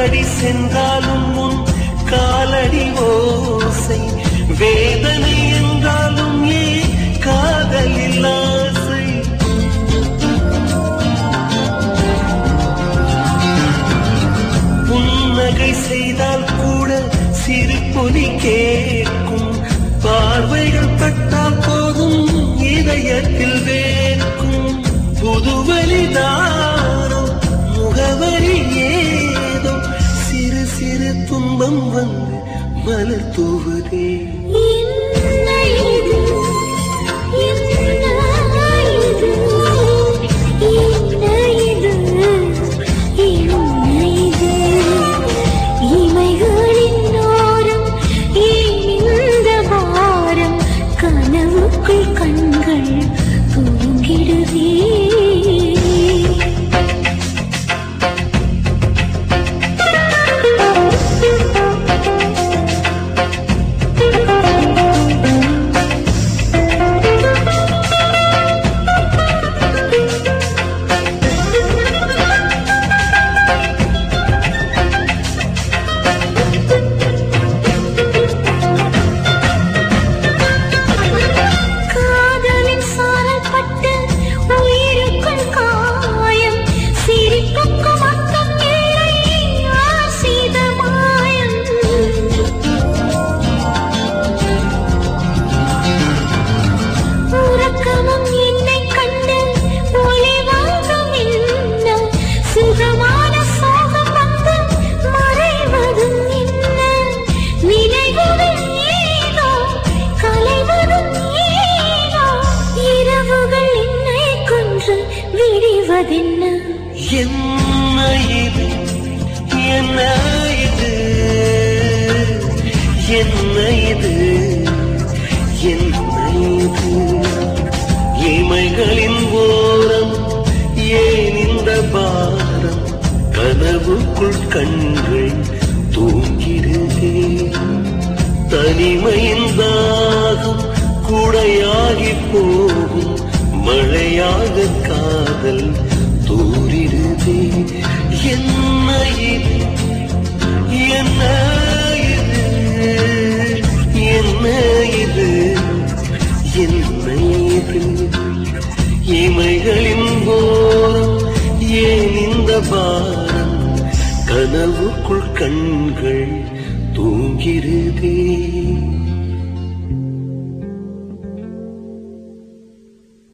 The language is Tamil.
நூறடி சென்றாலும் உன் காலடி ஓசை வேதனை என்றாலும் ஏ காதலில் ஆசை புன்னகை செய்தால் கூட சிறு பொலி கேட்கும் பார்வைகள் பட்டால் போதும் இதயத்தில் வேர்க்கும் புதுவலிதானோ முகவரி ஏதோ சிறு சிறு துன்பம் வந்து மலர் தூவுதே என்ன இது என்ன இது என்ன இது என்ன இது இமைகளின் ஓரம் ஏன் இந்த பாரம் கனவுக்குள் கண்கள் தூங்கிடுதே காதலின் சாரல் பட்டு உயிருக்குள் காயம் சிரிப்புக்கு மட்டும் இல்லை ஆசீத மாயம் உறக்கமும் என்னை கண்டு ஒளிவாங்கும் என்ன சுகமான சோகம் வந்து மறைவதும் என்ன நினைவுகள் ஏதோ கலைவதும் ஏதோ இரவுகள் என்னை கொன்று விடிவதென்ன என்ன இது என்ன இது என்ன இது என்ன இது இமைகளின் ஓரம் ஏன் இந்த பாரம் கனவுக்குள் கண்கள் தூங்கிடுதே தனிமையின் தாகம் குடையாகி போகும் மழையாக காதல் தூரிடுதே என்ன இது என்ன இது என்ன இது என்ன இது இமைகளின் போரம் ஏன் இந்த பாரம் கனவுக்குள் கண்கள் தூங்கிருதே